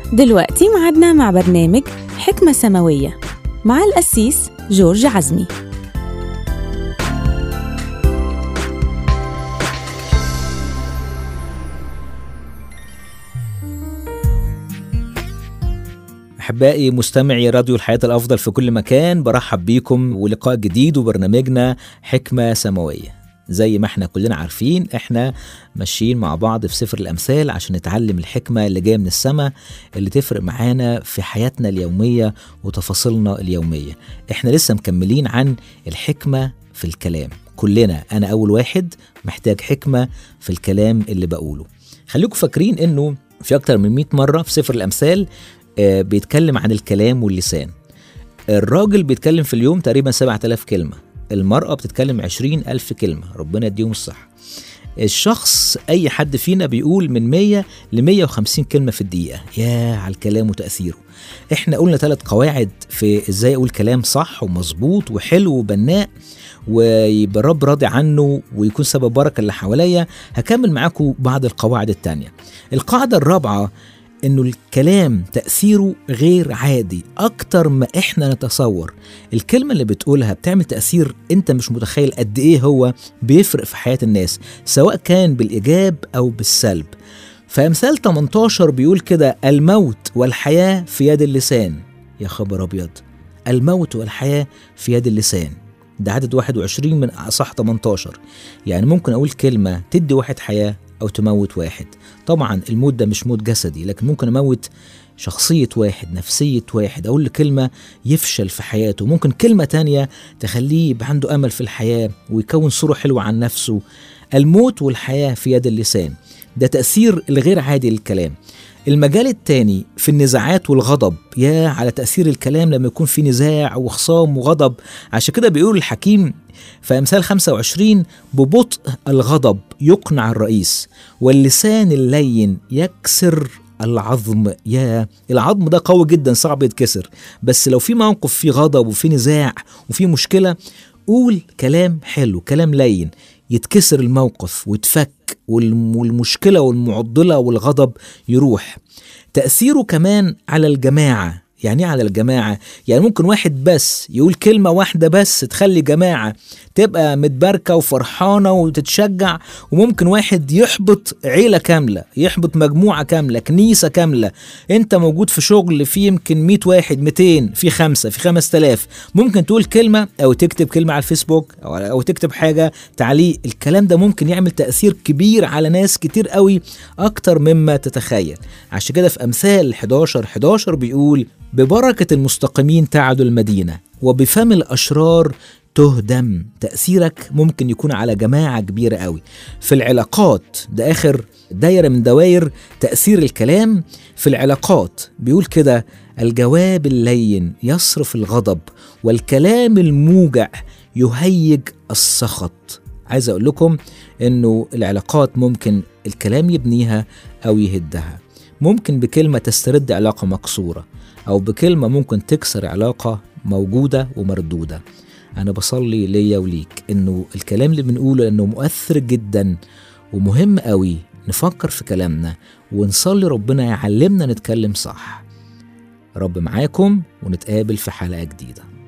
دلوقتي معادنا مع برنامج حكمة سماوية مع القسيس جورج عزمي أحبائي مستمعي راديو الحياة الأفضل في كل مكان برحب بيكم ولقاء جديد وبرنامجنا حكمة سماوية زي ما احنا كلنا عارفين احنا ماشيين مع بعض في سفر الأمثال عشان نتعلم الحكمة اللي جاية من السماء اللي تفرق معانا في حياتنا اليومية وتفاصيلنا اليومية احنا لسه مكملين عن الحكمة في الكلام كلنا أنا أول واحد محتاج حكمة في الكلام اللي بقوله خليكم فاكرين انه في أكتر من 100 مرة في سفر الأمثال آه، بيتكلم عن الكلام واللسان الراجل بيتكلم في اليوم تقريبا 7000 كلمة المرأة بتتكلم 20000 كلمة ربنا يديهم الصحة الشخص أي حد فينا بيقول من 100 ل 150 كلمة في الدقيقة يا على الكلام وتأثيره احنا قلنا ثلاث قواعد في ازاي اقول كلام صح ومظبوط وحلو وبناء ويبقى الرب راضي عنه ويكون سبب بركة اللي حواليا هكمل معاكم بعض القواعد التانية القاعدة الرابعة انه الكلام تأثيره غير عادي اكتر ما احنا نتصور الكلمة اللي بتقولها بتعمل تأثير انت مش متخيل قد ايه هو بيفرق في حياة الناس سواء كان بالايجاب او بالسلب فامثال 18 بيقول كده الموت والحياة في يد اللسان يا خبر ابيض الموت والحياة في يد اللسان ده عدد 21 من اصح 18 يعني ممكن اقول كلمة تدي واحد حياة او تموت واحد طبعا الموت ده مش موت جسدي لكن ممكن اموت شخصية واحد نفسية واحد أقول له كلمة يفشل في حياته ممكن كلمة تانية تخليه يبقى عنده أمل في الحياة ويكون صورة حلوة عن نفسه الموت والحياة في يد اللسان ده تأثير الغير عادي للكلام المجال التاني في النزاعات والغضب يا على تأثير الكلام لما يكون في نزاع وخصام وغضب عشان كده بيقول الحكيم في أمثال 25 ببطء الغضب يقنع الرئيس واللسان اللين يكسر العظم يا العظم ده قوي جدا صعب يتكسر بس لو في موقف فيه غضب وفي نزاع وفي مشكلة قول كلام حلو كلام لين يتكسر الموقف وتفك والم- والمشكلة والمعضلة والغضب يروح تأثيره كمان على الجماعة يعني ايه على الجماعة؟ يعني ممكن واحد بس يقول كلمة واحدة بس تخلي جماعة تبقى متباركة وفرحانة وتتشجع وممكن واحد يحبط عيلة كاملة يحبط مجموعة كاملة كنيسة كاملة انت موجود في شغل فيه يمكن 100 واحد 200 في خمسة في 5000 ممكن تقول كلمة او تكتب كلمة على الفيسبوك او, أو تكتب حاجة تعليق الكلام ده ممكن يعمل تأثير كبير على ناس كتير قوي اكتر مما تتخيل عشان كده في امثال 11 11 بيقول ببركة المستقيمين تعد المدينة وبفم الأشرار تهدم تأثيرك ممكن يكون على جماعة كبيرة قوي في العلاقات ده آخر دايرة من دوائر تأثير الكلام في العلاقات بيقول كده الجواب اللين يصرف الغضب والكلام الموجع يهيج السخط عايز أقول لكم إنه العلاقات ممكن الكلام يبنيها أو يهدها ممكن بكلمة تسترد علاقة مكسورة أو بكلمة ممكن تكسر علاقة موجودة ومردودة أنا بصلي ليا وليك إنه الكلام اللي بنقوله إنه مؤثر جدا ومهم قوي نفكر في كلامنا ونصلي ربنا يعلمنا نتكلم صح رب معاكم ونتقابل في حلقة جديدة